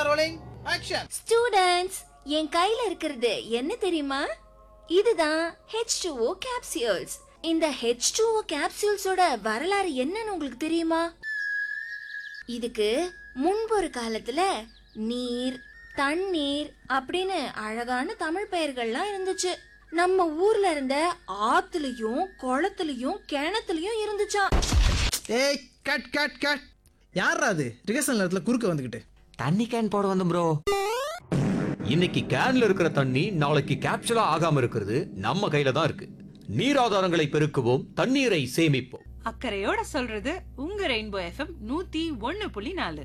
camera rolling action students என் கையில இருக்கிறது என்ன தெரியுமா இதுதான் H2O capsules இந்த H2O capsuleஸோட வரலாறு என்னன்னு உங்களுக்கு தெரியுமா இதுக்கு முன்பு ஒரு காலத்துல நீர் தண்ணீர் அப்படின்னு அழகான தமிழ் பெயர்கள்லாம் இருந்துச்சு நம்ம ஊர்ல இருந்த ஆத்துலயும் குளத்துலயும் கிணத்துலயும் இருந்துச்சாம் ஏய் கட் கட் கட் யாரா அது ரிகர்சல் நேரத்துல குறுக்க வந்துகிட்டு தண்ணி கேன் போட வந்து ப்ரோ இன்னைக்கு கேன்ல இருக்கிற தண்ணி நாளைக்கு கேப்சூலா ஆகாம இருக்கிறது நம்ம கையில தான் இருக்கு நீர் ஆதாரங்களை பெருக்குவோம் தண்ணீரை சேமிப்போம் அக்கறையோட சொல்றது உங்க ரெயின்போ எஃப்எம் நூத்தி ஒன்னு புள்ளி நாலு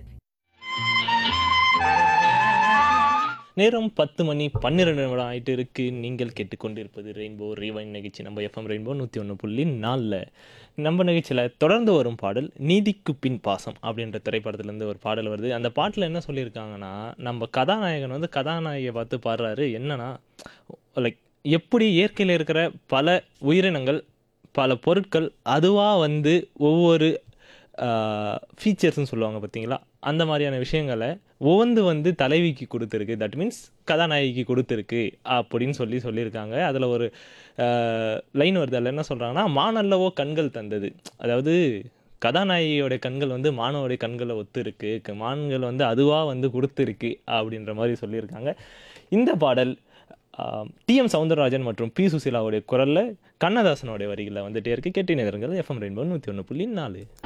நேரம் பத்து மணி பன்னிரெண்டு நிமிடம் ஆயிட்டு இருக்கு நீங்கள் கேட்டுக்கொண்டிருப்பது ரெயின்போ ரிவைன் நிகழ்ச்சி நம்ம எஃப்எம் ரெயின்போ நூற்றி ஒன்று புள்ளி நாலில் நம்ம நிகழ்ச்சியில் தொடர்ந்து வரும் பாடல் நீதிக்கு பின் பாசம் அப்படின்ற திரைப்படத்துலேருந்து ஒரு பாடல் வருது அந்த பாட்டில் என்ன சொல்லியிருக்காங்கன்னா நம்ம கதாநாயகன் வந்து கதாநாயகியை பார்த்து பாடுறாரு என்னன்னா லைக் எப்படி இயற்கையில் இருக்கிற பல உயிரினங்கள் பல பொருட்கள் அதுவாக வந்து ஒவ்வொரு ஃபீச்சர்ஸ்னு சொல்லுவாங்க பார்த்தீங்களா அந்த மாதிரியான விஷயங்களை ஒவ்வொன்று வந்து தலைவிக்கு கொடுத்துருக்கு தட் மீன்ஸ் கதாநாயகிக்கு கொடுத்துருக்கு அப்படின்னு சொல்லி சொல்லியிருக்காங்க அதில் ஒரு லைன் வருது அதில் என்ன சொல்கிறாங்கன்னா மானல்லவோ கண்கள் தந்தது அதாவது கதாநாயகியோட கண்கள் வந்து மானவோடைய கண்களை ஒத்து இருக்கு க- மான்கள் வந்து அதுவாக வந்து கொடுத்துருக்கு அப்படின்ற மாதிரி சொல்லியிருக்காங்க இந்த பாடல் டிஎம் சவுந்தரராஜன் மற்றும் பி சுசீலாவுடைய குரலில் கண்ணதாசனுடைய வரிகளில் வந்துட்டே இருக்கு கேட்டி நேரங்கள் எஃப்எம் ரெயின்போ நூற்றி ஒன்று புள்ளி நாலு